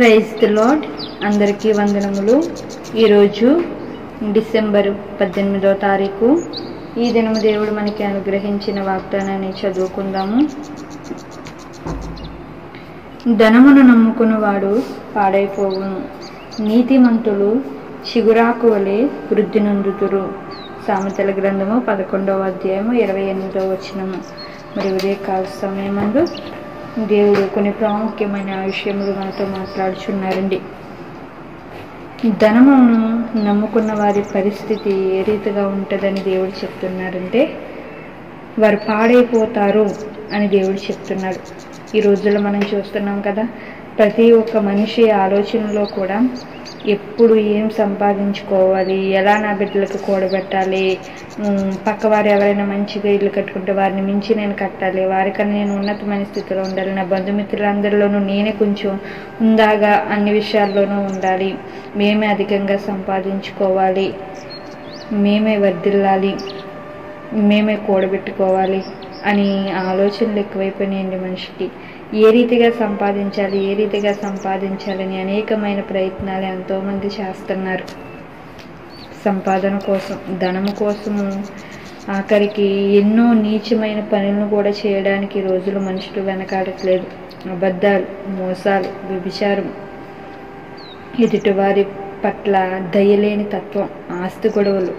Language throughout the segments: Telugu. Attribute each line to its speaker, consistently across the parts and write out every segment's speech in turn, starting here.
Speaker 1: ప్రైజ్ ది లాడ్ అందరికీ వందనములు ఈరోజు డిసెంబర్ పద్దెనిమిదో తారీఖు ఈ దినము దేవుడు మనకి అనుగ్రహించిన వాగ్దానాన్ని చదువుకుందాము ధనమును నమ్ముకున్నవాడు పాడైపోవును నీతిమంతులు చిగురాకు వలె వృద్ధి నొందుతురు సామెతల గ్రంథము పదకొండవ అధ్యాయము ఇరవై ఎనిమిదవ వచనము మరి ఉదయకాల సమయమందు దేవుడు కొన్ని ప్రాముఖ్యమైన విషయములు మనతో మాట్లాడుచున్నారండి ధనమును నమ్ముకున్న వారి పరిస్థితి ఏ రీతిగా ఉంటుందని దేవుడు చెప్తున్నారంటే వారు పాడైపోతారు అని దేవుడు చెప్తున్నాడు ఈ రోజుల్లో మనం చూస్తున్నాం కదా ప్రతి ఒక్క మనిషి ఆలోచనలో కూడా ఎప్పుడు ఏం సంపాదించుకోవాలి ఎలా నా బిడ్డలకు కూడబెట్టాలి ఉమ్, పక్కవారు ఎవరైనా మంచిగా ఇల్లు కట్టుకుంటే వారిని మించి నేను కట్టాలి వారికన్నా నేను ఉన్నతమైన స్థితిలో ఉండాలి నా బంధుమిత్రులందరిలోనూ నేనే కొంచెం ఉందాగా అన్ని విషయాల్లోనూ ఉండాలి మేమే అధికంగా సంపాదించుకోవాలి మేమే వర్ధిల్లాలి మేమే కూడబెట్టుకోవాలి అని ఆలోచనలు ఎక్కువైపోయినాయండి మనిషికి ఏ రీతిగా సంపాదించాలి ఏ రీతిగా సంపాదించాలని అనేకమైన ప్రయత్నాలు ఎంతోమంది చేస్తున్నారు సంపాదన కోసం ధనము కోసము ఆఖరికి ఎన్నో నీచమైన పనులను కూడా చేయడానికి ఈ రోజులు మనుషులు వెనకాడట్లేదు అబద్ధాలు మోసాలు వ్యభిచారం ఎదుటివారి పట్ల దయలేని తత్వం ఆస్తి గొడవలు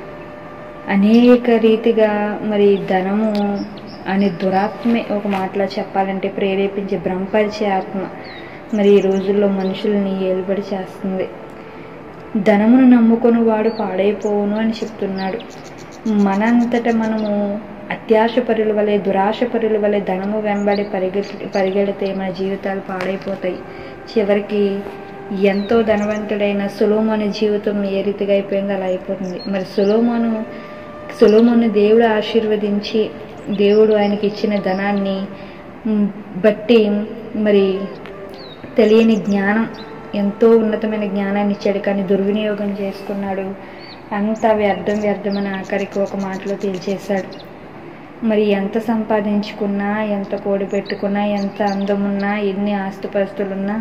Speaker 1: అనేక రీతిగా మరి ధనము అనే దురాత్మే ఒక మాటలో చెప్పాలంటే ప్రేరేపించే భ్రమపరిచే ఆత్మ మరి ఈ రోజుల్లో మనుషుల్ని ఏలుబడి చేస్తుంది ధనమును నమ్ముకొని వాడు పాడైపోవును అని చెప్తున్నాడు మనంతట మనము అత్యాశ పరుల వలె దురాశ పరుల వలె ధనము వెంబడి పరిగె పరిగెడితే మన జీవితాలు పాడైపోతాయి చివరికి ఎంతో ధనవంతుడైన సులోమోని జీవితం ఏ రీతిగా అయిపోయిందో అలా అయిపోతుంది మరి సులోమోను సులోమోను దేవుడు ఆశీర్వదించి దేవుడు ఆయనకి ఇచ్చిన ధనాన్ని మ్, బట్టి మరి తెలియని జ్ఞానం ఎంతో ఉన్నతమైన జ్ఞానాన్ని ఇచ్చాడు కానీ దుర్వినియోగం చేసుకున్నాడు అంత వ్యర్థం వ్యర్థమని ఆఖరికి ఒక మాటలో తేల్చేశాడు మరి ఎంత సంపాదించుకున్నా ఎంత కోడి పెట్టుకున్నా ఎంత అందమున్నా ఎన్ని ఆస్తిపస్తులున్నా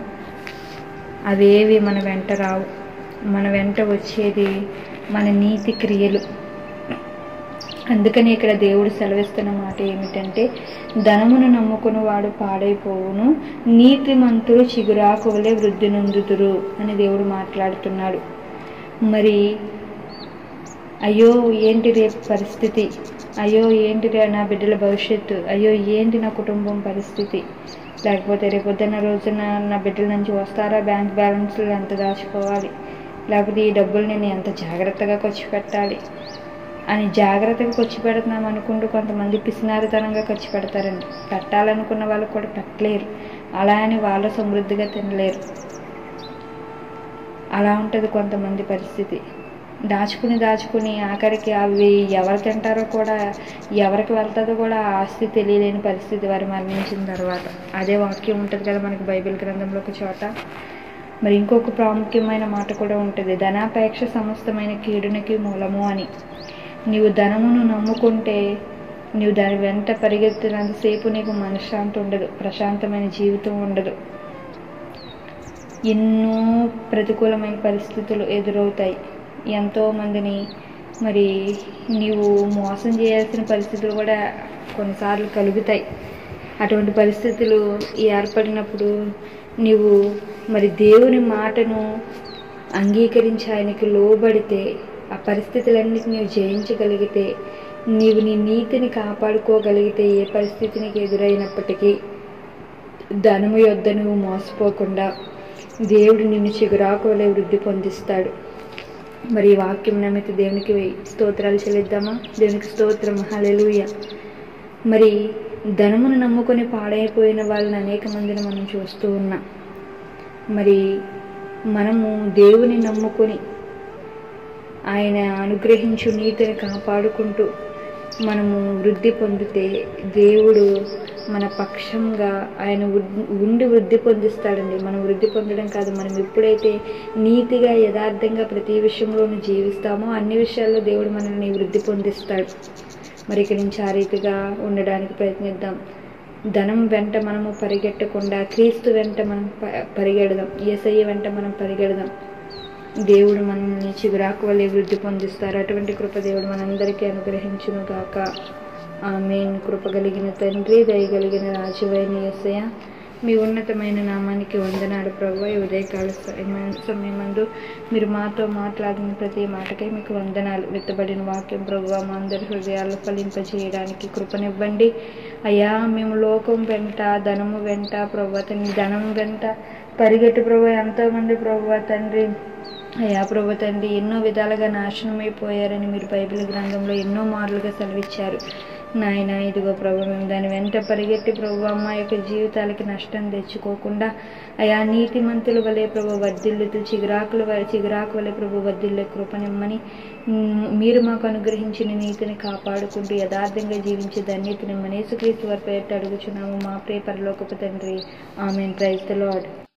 Speaker 1: అవేవి మన వెంట రావు మన వెంట వచ్చేది మన నీతి క్రియలు అందుకని ఇక్కడ దేవుడు సెలవిస్తున్న మాట ఏమిటంటే ధనమును నమ్ముకుని వాడు పాడైపోవును నీతిమంతులు చిగురాకు వలె వృద్ధి నొందుతురు అని దేవుడు మాట్లాడుతున్నాడు మరి అయ్యో ఏంటి రేపు పరిస్థితి అయ్యో ఏంటి రే నా బిడ్డల భవిష్యత్తు అయ్యో ఏంటి నా కుటుంబం పరిస్థితి లేకపోతే రేపొద్దున్న రోజున నా బిడ్డల నుంచి వస్తారా బ్యాంక్ బ్యాలెన్స్లు ఎంత దాచుకోవాలి లేకపోతే ఈ డబ్బులు నేను ఎంత జాగ్రత్తగా ఖర్చు పెట్టాలి అని జాగ్రత్తగా ఖర్చు పెడుతున్నాం అనుకుంటూ కొంతమంది పిసినారితనంగా ఖర్చు పెడతారండి పెట్టాలనుకున్న వాళ్ళు కూడా పెట్టలేరు అలా అని వాళ్ళు సమృద్ధిగా తినలేరు అలా ఉంటుంది కొంతమంది పరిస్థితి దాచుకుని దాచుకుని ఆఖరికి అవి ఎవరు తింటారో కూడా ఎవరికి వెళ్తుందో కూడా ఆ ఆస్తి తెలియలేని పరిస్థితి వారు మరణించిన తర్వాత అదే వాక్యం ఉంటుంది కదా మనకి బైబిల్ గ్రంథంలో ఒక చోట మరి ఇంకొక ప్రాముఖ్యమైన మాట కూడా ఉంటుంది ధనాపేక్ష సమస్తమైన కీడునికి మూలము అని నీవు ధనమును నమ్ముకుంటే నీవు దాని వెంట పరిగెత్తినంతసేపు నీకు మనశ్శాంతి ఉండదు ప్రశాంతమైన జీవితం ఉండదు ఎన్నో ప్రతికూలమైన పరిస్థితులు ఎదురవుతాయి ఎంతో మందిని మరి నీవు మోసం చేయాల్సిన పరిస్థితులు కూడా కొన్నిసార్లు కలుగుతాయి అటువంటి పరిస్థితులు ఏర్పడినప్పుడు నీవు మరి దేవుని మాటను అంగీకరించి ఆయనకి లోబడితే ఆ పరిస్థితులన్నిటిని నీవు జయించగలిగితే నీవు నీ నీతిని కాపాడుకోగలిగితే ఏ పరిస్థితి నీకు ఎదురైనప్పటికీ ధనము యొద్ద నువ్వు మోసపోకుండా దేవుడు నిన్ను చిగురాకు వలె వృద్ధి పొందిస్తాడు మరి ఈ వాక్యం నమ్మితే దేవునికి స్తోత్రాలు చెల్లిద్దామా దేవునికి స్తోత్రం హల్లెలూయా మరి ధనమును నమ్ముకొని పాడైపోయిన వాళ్ళని అనేక మందిని మనం చూస్తూ ఉన్నాం మరి మనము దేవుని నమ్ముకొని ఆయన అనుగ్రహించు నీతిని కాపాడుకుంటూ మనము వృద్ధి పొందితే దేవుడు మన పక్షంగా ఆయన ఉడ్- ఉండి వృద్ధి పొందిస్తాడండి మనం వృద్ధి పొందడం కాదు మనం ఎప్పుడైతే నీతిగా యథార్థంగా ప్రతి విషయంలోనూ జీవిస్తామో అన్ని విషయాల్లో దేవుడు మనల్ని వృద్ధి పొందిస్తాడు మరి ఇక్కడి నుంచి ఆ రీతిగా ఉండడానికి ప్రయత్నిద్దాం ధనం వెంట మనము పరిగెట్టకుండా క్రీస్తు వెంట మనం ప- పరిగెడదాం ఏసయ్య వెంట మనం పరిగెడదాం దేవుడు మనల్ని చిగురాకు వల్లే వృద్ధి పొందిస్తారు అటువంటి కృప దేవుడు మనందరికీ అనుగ్రహించును గాక ఆమెన్ కృప కలిగిన తండ్రి దయగలిగిన రాజువైన యేసయ్య మీ ఉన్నతమైన నామానికి వందనాలు ప్రభు ఈ ఉదయకాల సమయం- సమయమందు మీరు మాతో మాట్లాడిన ప్రతి మాటకై మీకు వందనాలు విత్తబడిన వాక్యం ప్రభు మా అందరి హృదయాల్లో ఫలింపజేయడానికి కృపనివ్వండి అయ్యా మేము లోకం వెంట ధనము వెంట ప్రభు తండ్రి ధనం వెంట పరిగెట్టు ప్రభు ఎంతోమంది ప్రభు తండ్రి అయ్యా ప్రభు తండ్రి ఎన్నో విధాలుగా నాశనమైపోయారని మీరు బైబిల్ గ్రంథంలో ఎన్నో మార్లుగా సెలవిచ్చారు నాయన ఇదిగో ప్రభు మేము దాని వెంట పరిగెట్టి ప్రభు అమ్మ యొక్క జీవితాలకి నష్టం తెచ్చుకోకుండా అయా నీతిమంతుల వలె ప్రభు వర్ధిల్లుతూ చిగురాకుల వలె చిగురాకు వలె ప్రభు వర్ధిల్లే కృపనిమ్మని మ్, మీరు మాకు అనుగ్రహించిన నీతిని కాపాడుకుంటూ యథార్థంగా జీవించే ధన్యతని మనేసుక్రీస్తు వారి పేరిట అడుగుచున్నాము మా ప్రియ పరలోకపు తండ్రి ఆమెన్ ప్రైజ్ ద లార్డ్